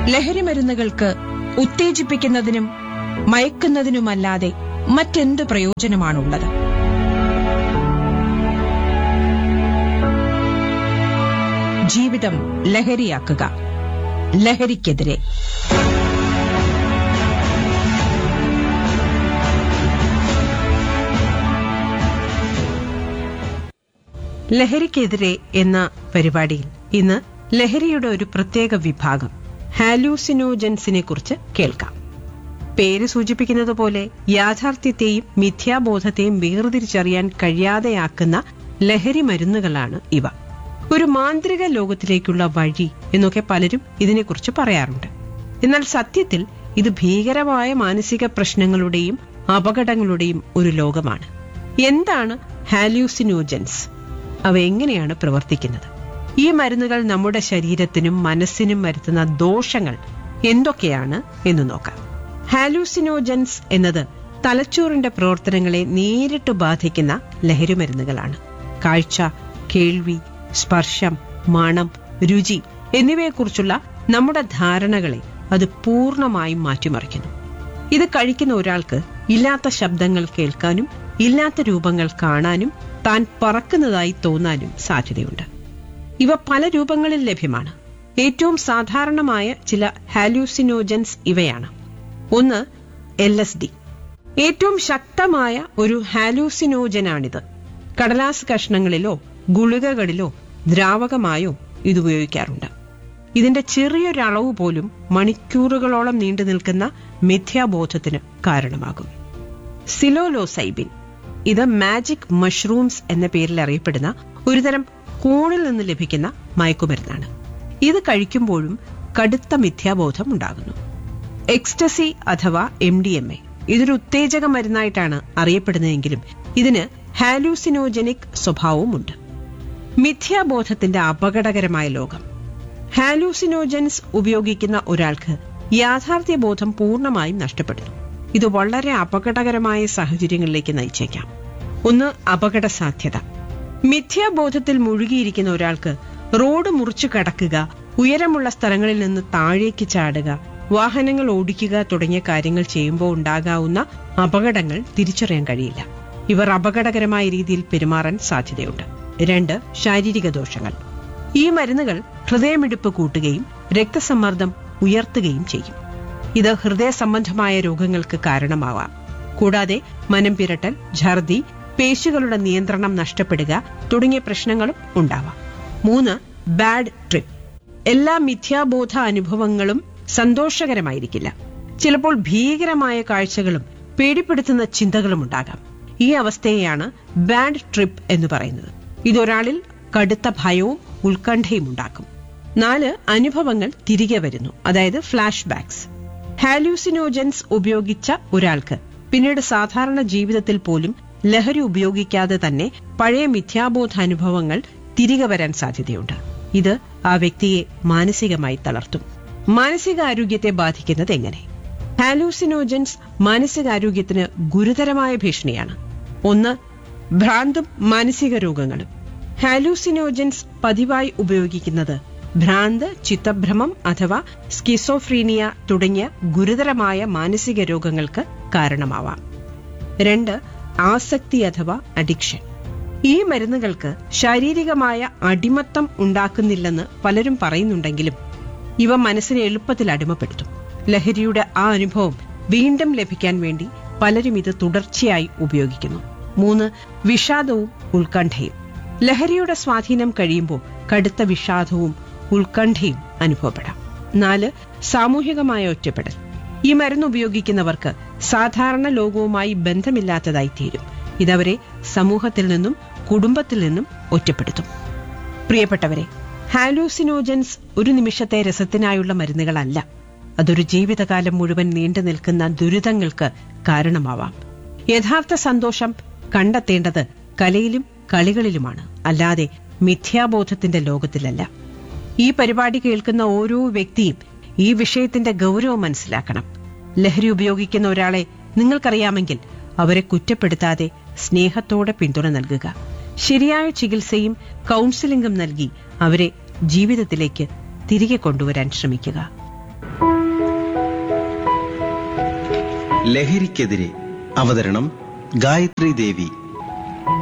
ലഹരിമരുന്നുകൾക്ക് ഉത്തേജിപ്പിക്കുന്നതിനും മയക്കുന്നതിനുമല്ലാതെ മറ്റെന്ത് പ്രയോജനമാണുള്ളത് ജീവിതം ലഹരിയാക്കുക ലഹരിക്കെതിരെ ലഹരിക്കെതിരെ എന്ന പരിപാടിയിൽ ഇന്ന് ലഹരിയുടെ ഒരു പ്രത്യേക വിഭാഗം ഹാലൂസിനോജൻസിനെ കുറിച്ച് കേൾക്കാം പേര് സൂചിപ്പിക്കുന്നത് പോലെ യാഥാർത്ഥ്യത്തെയും മിഥ്യാബോധത്തെയും വേർതിരിച്ചറിയാൻ കഴിയാതെയാക്കുന്ന ലഹരി മരുന്നുകളാണ് ഇവ ഒരു മാന്ത്രിക ലോകത്തിലേക്കുള്ള വഴി എന്നൊക്കെ പലരും ഇതിനെക്കുറിച്ച് പറയാറുണ്ട് എന്നാൽ സത്യത്തിൽ ഇത് ഭീകരമായ മാനസിക പ്രശ്നങ്ങളുടെയും അപകടങ്ങളുടെയും ഒരു ലോകമാണ് എന്താണ് ഹാലൂസിനോജൻസ് അവ എങ്ങനെയാണ് പ്രവർത്തിക്കുന്നത് ഈ മരുന്നുകൾ നമ്മുടെ ശരീരത്തിനും മനസ്സിനും വരുത്തുന്ന ദോഷങ്ങൾ എന്തൊക്കെയാണ് എന്ന് നോക്കാം ഹാലൂസിനോജൻസ് എന്നത് തലച്ചോറിന്റെ പ്രവർത്തനങ്ങളെ നേരിട്ട് ബാധിക്കുന്ന ലഹരിമരുന്നുകളാണ് കാഴ്ച കേൾവി സ്പർശം മണം രുചി എന്നിവയെക്കുറിച്ചുള്ള നമ്മുടെ ധാരണകളെ അത് പൂർണ്ണമായും മാറ്റിമറിക്കുന്നു ഇത് കഴിക്കുന്ന ഒരാൾക്ക് ഇല്ലാത്ത ശബ്ദങ്ങൾ കേൾക്കാനും ഇല്ലാത്ത രൂപങ്ങൾ കാണാനും താൻ പറക്കുന്നതായി തോന്നാനും സാധ്യതയുണ്ട് ഇവ പല രൂപങ്ങളിൽ ലഭ്യമാണ് ഏറ്റവും സാധാരണമായ ചില ഹാലൂസിനോജൻസ് ഇവയാണ് ഒന്ന് എൽ എസ് ഡി ഏറ്റവും ശക്തമായ ഒരു ഹാലൂസിനോജനാണിത് കടലാസ് കഷ്ണങ്ങളിലോ ഗുളികകളിലോ ദ്രാവകമായോ ഇത് ഉപയോഗിക്കാറുണ്ട് ഇതിന്റെ ചെറിയൊരളവ് പോലും മണിക്കൂറുകളോളം നീണ്ടു നിൽക്കുന്ന മിഥ്യാബോധത്തിന് കാരണമാകും സിലോലോസൈബിൻ ഇത് മാജിക് മഷ്റൂംസ് എന്ന പേരിൽ അറിയപ്പെടുന്ന ഒരുതരം കൂണിൽ നിന്ന് ലഭിക്കുന്ന മയക്കുമരുന്നാണ് ഇത് കഴിക്കുമ്പോഴും കടുത്ത മിഥ്യാബോധം ഉണ്ടാകുന്നു എക്സ്റ്റസി അഥവാ എം ഡി എം എ ഇതൊരു ഉത്തേജക മരുന്നായിട്ടാണ് അറിയപ്പെടുന്നതെങ്കിലും ഇതിന് ഹാലൂസിനോജനിക് സ്വഭാവവുമുണ്ട് മിഥ്യാബോധത്തിന്റെ അപകടകരമായ ലോകം ഹാലൂസിനോജൻസ് ഉപയോഗിക്കുന്ന ഒരാൾക്ക് യാഥാർത്ഥ്യബോധം പൂർണ്ണമായും നഷ്ടപ്പെടുന്നു ഇത് വളരെ അപകടകരമായ സാഹചര്യങ്ങളിലേക്ക് നയിച്ചേക്കാം ഒന്ന് അപകട സാധ്യത മിഥ്യാബോധത്തിൽ മുഴുകിയിരിക്കുന്ന ഒരാൾക്ക് റോഡ് മുറിച്ചു കടക്കുക ഉയരമുള്ള സ്ഥലങ്ങളിൽ നിന്ന് താഴേക്ക് ചാടുക വാഹനങ്ങൾ ഓടിക്കുക തുടങ്ങിയ കാര്യങ്ങൾ ചെയ്യുമ്പോൾ ഉണ്ടാകാവുന്ന അപകടങ്ങൾ തിരിച്ചറിയാൻ കഴിയില്ല ഇവർ അപകടകരമായ രീതിയിൽ പെരുമാറാൻ സാധ്യതയുണ്ട് രണ്ട് ശാരീരിക ദോഷങ്ങൾ ഈ മരുന്നുകൾ ഹൃദയമിടിപ്പ് കൂട്ടുകയും രക്തസമ്മർദ്ദം ഉയർത്തുകയും ചെയ്യും ഇത് ഹൃദയ സംബന്ധമായ രോഗങ്ങൾക്ക് കാരണമാവാം കൂടാതെ മനം പിരട്ടൽ ഛർദി പേശികളുടെ നിയന്ത്രണം നഷ്ടപ്പെടുക തുടങ്ങിയ പ്രശ്നങ്ങളും ഉണ്ടാവാം മൂന്ന് ബാഡ് ട്രിപ്പ് എല്ലാ മിഥ്യാബോധ അനുഭവങ്ങളും സന്തോഷകരമായിരിക്കില്ല ചിലപ്പോൾ ഭീകരമായ കാഴ്ചകളും പേടിപ്പെടുത്തുന്ന ചിന്തകളും ഉണ്ടാകാം ഈ അവസ്ഥയെയാണ് ബാഡ് ട്രിപ്പ് എന്ന് പറയുന്നത് ഇതൊരാളിൽ കടുത്ത ഭയവും ഉത്കണ്ഠയും ഉണ്ടാക്കും നാല് അനുഭവങ്ങൾ തിരികെ വരുന്നു അതായത് ഫ്ലാഷ് ബാക്സ് ഹാലൂസിനോജൻസ് ഉപയോഗിച്ച ഒരാൾക്ക് പിന്നീട് സാധാരണ ജീവിതത്തിൽ പോലും ലഹരി ഉപയോഗിക്കാതെ തന്നെ പഴയ മിഥ്യാബോധ അനുഭവങ്ങൾ തിരികെ വരാൻ സാധ്യതയുണ്ട് ഇത് ആ വ്യക്തിയെ മാനസികമായി തളർത്തും മാനസികാരോഗ്യത്തെ ബാധിക്കുന്നത് എങ്ങനെ ഹാലൂസിനോജൻസ് മാനസികാരോഗ്യത്തിന് ഗുരുതരമായ ഭീഷണിയാണ് ഒന്ന് ഭ്രാന്തും മാനസിക രോഗങ്ങളും ഹാലൂസിനോജൻസ് പതിവായി ഉപയോഗിക്കുന്നത് ഭ്രാന്ത് ചിത്തഭ്രമം അഥവാ സ്കിസോഫ്രീനിയ തുടങ്ങിയ ഗുരുതരമായ മാനസിക രോഗങ്ങൾക്ക് കാരണമാവാം രണ്ട് ആസക്തി അഥവാ അഡിക്ഷൻ ഈ മരുന്നുകൾക്ക് ശാരീരികമായ അടിമത്തം ഉണ്ടാക്കുന്നില്ലെന്ന് പലരും പറയുന്നുണ്ടെങ്കിലും ഇവ മനസ്സിനെ എളുപ്പത്തിൽ അടിമപ്പെടുത്തും ലഹരിയുടെ ആ അനുഭവം വീണ്ടും ലഭിക്കാൻ വേണ്ടി പലരും ഇത് തുടർച്ചയായി ഉപയോഗിക്കുന്നു മൂന്ന് വിഷാദവും ഉത്കണ്ഠയും ലഹരിയുടെ സ്വാധീനം കഴിയുമ്പോൾ കടുത്ത വിഷാദവും ഉത്കണ്ഠയും അനുഭവപ്പെടാം നാല് സാമൂഹികമായ ഒറ്റപ്പെടൽ ഈ മരുന്ന് ഉപയോഗിക്കുന്നവർക്ക് സാധാരണ ലോകവുമായി ബന്ധമില്ലാത്തതായി തീരും ഇതവരെ സമൂഹത്തിൽ നിന്നും കുടുംബത്തിൽ നിന്നും ഒറ്റപ്പെടുത്തും പ്രിയപ്പെട്ടവരെ ഹാലൂസിനോജൻസ് ഒരു നിമിഷത്തെ രസത്തിനായുള്ള മരുന്നുകളല്ല അതൊരു ജീവിതകാലം മുഴുവൻ നീണ്ടു നിൽക്കുന്ന ദുരിതങ്ങൾക്ക് കാരണമാവാം യഥാർത്ഥ സന്തോഷം കണ്ടെത്തേണ്ടത് കലയിലും കളികളിലുമാണ് അല്ലാതെ മിഥ്യാബോധത്തിന്റെ ലോകത്തിലല്ല ഈ പരിപാടി കേൾക്കുന്ന ഓരോ വ്യക്തിയും ഈ വിഷയത്തിന്റെ ഗൗരവം മനസ്സിലാക്കണം ലഹരി ഉപയോഗിക്കുന്ന ഒരാളെ നിങ്ങൾക്കറിയാമെങ്കിൽ അവരെ കുറ്റപ്പെടുത്താതെ സ്നേഹത്തോടെ പിന്തുണ നൽകുക ശരിയായ ചികിത്സയും കൗൺസിലിംഗും നൽകി അവരെ ജീവിതത്തിലേക്ക് തിരികെ കൊണ്ടുവരാൻ ശ്രമിക്കുക ലഹരിക്കെതിരെ അവതരണം ഗായത്രി ദേവി